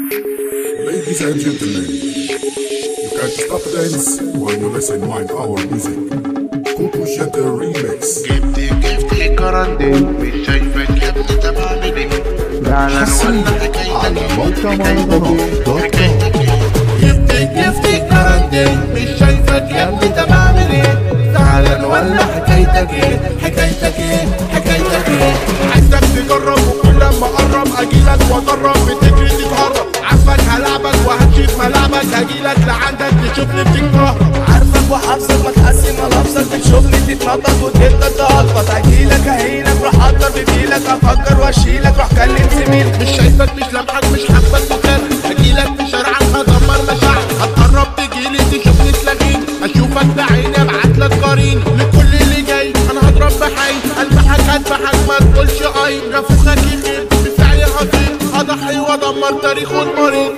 Ladies and gentlemen, you can't stop dance when you listen to our music. Kuku Shata Remix. جبت جبت كرندين مش شايفك يا ابني طب اعمل ايه؟ لا لا ولا حكايتك على ايه؟ موقع حكايتك مهرجانات دوت ايه؟ كوم. حكايتك ايه؟ جبت جبت كرندين مش شايفك يا ابني طب اعمل ايه؟ زعلان ولا حكايتك ايه؟ حكايتك ايه؟ حكايتك ايه؟ عايزك تجرب وكل لما اقرب اجيلك واجرب بتجري تتهرب عارفك هلعبك وهتشوف ملعبك هجيلك لعندك تشوفني بتتكهرب عارفك وحافظك ما تحسن ملابسك بتشوفني تتنطط وتقدر تهطط هجيلك اهينك روح اقدر بفيلك افكر واشيلك روح كلم زميلك مش شايفك مش لمحك مش حابك بكر هجيلك في شارعك هدمر مشاعر هتقرب تجيلي تشوفني تلاقيني اشوفك بعيني ابعتلك قرين لكل اللي جاي انا هضرب بحي البحك هذبحك ما تقولش اي نفوخك يغيب بفعلي هطير هضحي وادمر تاريخ المريض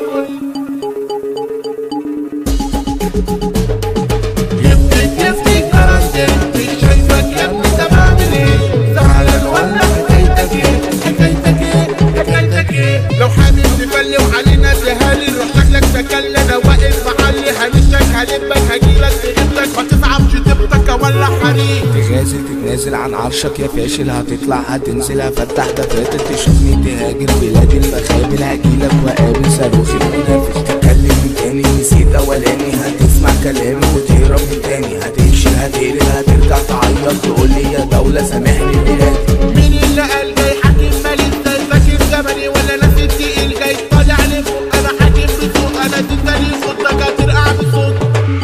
جبتك جبتك كرندين مش شايفك يا ابني طب اعمل ايه زعلان ولا حكايتك ايه حكايتك ايه حكايتك ايه لو حابب تفلي وعلينا تهالي روح شكلك تكلم انا واقف محلي هنشك هلبك هجيلك تجيبلك ما تصعبش تبتك ولا حريق تغازل تتنازل عن عرشك يا فاشل هتطلع هتنزل هفتح دفاتر تشوفني تهاجر بلاد المخابل هجيلك وقابل صاروخي منافس تتكلم من تاني نسيت اولاني هتسمع كلامي وتهرب من تاني هتمشي هتقلب هترجع تعيط تقول لي يا دولة سامحني بلادي مين اللي قال جاي حاكم مالي ازاي فاكر زمني ولا ناس التقيل جاي طالع لفوق انا حاكم بسوق انا تداني صوتك هترقع بصوت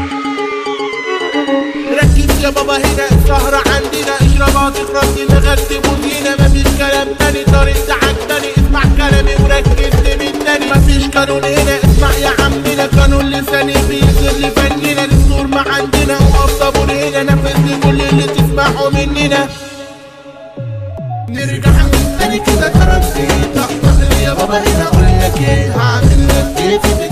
ركز يا بابا هنا السهرة عندنا اشرب هتخرب نغدي مدينة مفيش كلام تاني طريق عجباني اسمع كلامي وركز من تاني مفيش قانون هنا اسمع يا عمنا قانون لساني بيصير لفننا الدستور ما عندنا وقف طابور هنا نفذ كل اللي تسمعه مننا نرجع من تاني كده ترى نسيت اخطأ لي يا بابا هنا اقول لك ايه هعمل لك ايه في